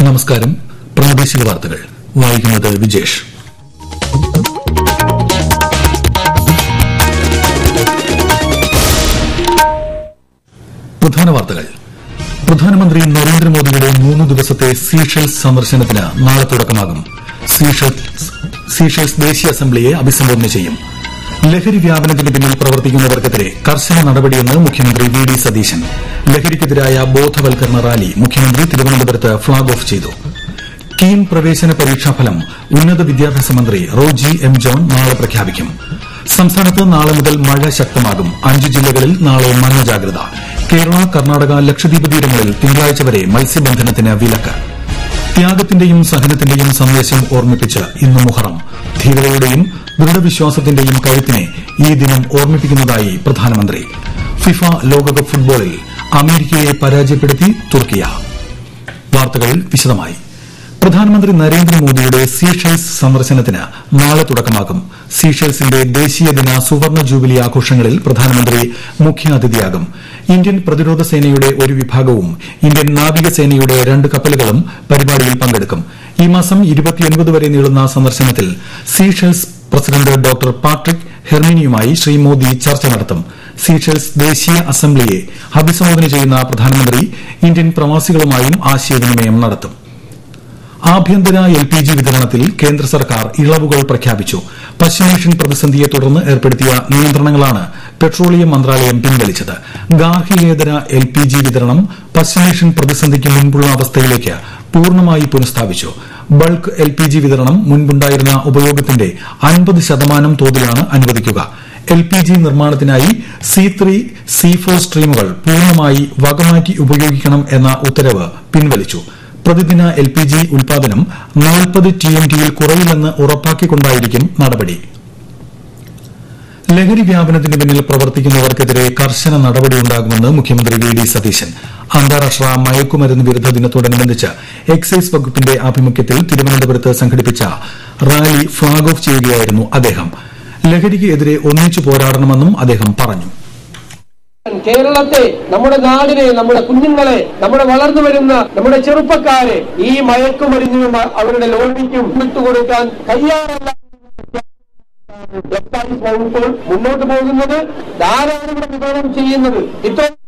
നമസ്കാരം പ്രാദേശിക വാർത്തകൾ വായിക്കുന്നത് വിജേഷ് പ്രധാന വാർത്തകൾ പ്രധാനമന്ത്രി നരേന്ദ്രമോദിയുടെ മൂന്ന് ദിവസത്തെ സീഷെൽസ് സന്ദർശനത്തിന് നാളെ തുടക്കമാകും സീഷെൽസ് ദേശീയ അസംബ്ലിയെ അഭിസംബോധന ചെയ്യും ലഹരി വ്യാപനത്തിന് പിന്നിൽ പ്രവർത്തിക്കുന്നവർക്കെതിരെ കർശന നടപടിയെന്ന് മുഖ്യമന്ത്രി വി ഡി സതീശൻ ലഹരിക്കെതിരായ ബോധവൽക്കരണ റാലി മുഖ്യമന്ത്രി തിരുവനന്തപുരത്ത് ഫ്ളാഗ് ഓഫ് ചെയ്തു കീം പ്രവേശന പരീക്ഷാഫലം ഉന്നത വിദ്യാഭ്യാസ മന്ത്രി റോജി എം ജോൺ നാളെ പ്രഖ്യാപിക്കും സംസ്ഥാനത്ത് നാളെ മുതൽ മഴ ശക്തമാകും അഞ്ച് ജില്ലകളിൽ നാളെ മഞ്ഞ ജാഗ്രത കേരള കർണാടക ലക്ഷദ്വീപ് തീരങ്ങളിൽ തിങ്കളാഴ്ച വരെ മത്സ്യബന്ധനത്തിന് വിലക്ക് ത്യാഗത്തിന്റെയും സഹനത്തിന്റെയും സന്ദേശം ഓർമ്മിപ്പിച്ച് ഇന്ന് മുഹറം ധീരതയുടെയും ദൃഢവിശ്വാസത്തിന്റെയും കരുത്തിനെ ഈ ദിനം ഓർമ്മിപ്പിക്കുന്നതായി പ്രധാനമന്ത്രി ഫിഫ ലോകകപ്പ് ഫുട്ബോളിൽ അമേരിക്കയെ പരാജയപ്പെടുത്തി തുർക്കിയ വാർത്തകൾ വിശദമായി പ്രധാനമന്ത്രി നരേന്ദ്രമോദിയുടെ സീഷെൽസ് സന്ദർശനത്തിന് നാളെ തുടക്കമാകും സീഷെൽസിന്റെ ദേശീയ ദിന സുവർണ ജൂബിലി ആഘോഷങ്ങളിൽ പ്രധാനമന്ത്രി മുഖ്യാതിഥിയാകും ഇന്ത്യൻ പ്രതിരോധ സേനയുടെ ഒരു വിഭാഗവും ഇന്ത്യൻ നാവികസേനയുടെ രണ്ട് കപ്പലുകളും പരിപാടിയിൽ പങ്കെടുക്കും ഈ മാസം വരെ നീളുന്ന സന്ദർശനത്തിൽ സീഷെൽസ് പ്രസിഡന്റ് ഡോക്ടർ പാട്രിക് ഹെർമിനിയുമായി ശ്രീ മോദി ചർച്ച നടത്തും സീഷെൽസ് ദേശീയ അസംബ്ലിയെ അഭിസംബോധന ചെയ്യുന്ന പ്രധാനമന്ത്രി ഇന്ത്യൻ പ്രവാസികളുമായും ആശയവിനിമയം നടത്തും ആഭ്യന്തര എൽ പി ജി വിതരണത്തിൽ കേന്ദ്ര സർക്കാർ ഇളവുകൾ പ്രഖ്യാപിച്ചു പശ്ചിമേഷ്യൻ പ്രതിസന്ധിയെ തുടർന്ന് ഏർപ്പെടുത്തിയ നിയന്ത്രണങ്ങളാണ് പെട്രോളിയം മന്ത്രാലയം പിൻവലിച്ചത് ഗാർഹികേതര എൽ പി ജി വിതരണം പശ്ചിമേഷ്യൻ പ്രതിസന്ധിക്ക് മുൻപുള്ള അവസ്ഥയിലേക്ക് പൂർണ്ണമായി പുനഃസ്ഥാപിച്ചു ബൾക്ക് എൽ പി ജി വിതരണം മുൻപുണ്ടായിരുന്ന ഉപയോഗത്തിന്റെ അൻപത് ശതമാനം തോതിലാണ് അനുവദിക്കുക എൽ പി ജി നിർമ്മാണത്തിനായി സി ത്രീ സി ഫോർ സ്ട്രീമുകൾ പൂർണ്ണമായി വകമാറ്റി ഉപയോഗിക്കണം എന്ന ഉത്തരവ് പിൻവലിച്ചു പ്രതിദിന എൽ പി ജി ഉൽപാദനം നാൽപ്പത് ടി എം ടിയിൽ കുറയില്ലെന്ന് ഉറപ്പാക്കിക്കൊണ്ടായിരിക്കും നടപടി ലഹരി വ്യാപനത്തിന് പിന്നിൽ പ്രവർത്തിക്കുന്നവർക്കെതിരെ കർശന നടപടിയുണ്ടാകുമെന്ന് മുഖ്യമന്ത്രി വി ഡി സതീശൻ അന്താരാഷ്ട്ര മയക്കുമരുന്ന് വിരുദ്ധ ദിനത്തോടനുബന്ധിച്ച് എക്സൈസ് വകുപ്പിന്റെ ആഭിമുഖ്യത്തിൽ തിരുവനന്തപുരത്ത് സംഘടിപ്പിച്ച റാലി ഫ്ളാഗ് ഓഫ് ചെയ്യുകയായിരുന്നു അദ്ദേഹം ലഹരിക്ക് എതിരെ ഒന്നിച്ചു പോരാടണമെന്നും അദ്ദേഹം പറഞ്ഞു കേരളത്തെ നമ്മുടെ നാടിനെ നമ്മുടെ കുഞ്ഞുങ്ങളെ നമ്മുടെ വളർന്നു വരുന്ന നമ്മുടെ ചെറുപ്പക്കാരെ ഈ മയക്കുമരുന്നിനും അവരുടെ ലോണിക്കും വിട്ടുകൊടുക്കാൻ തയ്യാറല്ല എക്സൈസ് വകുപ്പ് മുന്നോട്ട് പോകുന്നത് ധാരാളം ഇവിടെ വിതരണം ചെയ്യുന്നത് ഇത്തരം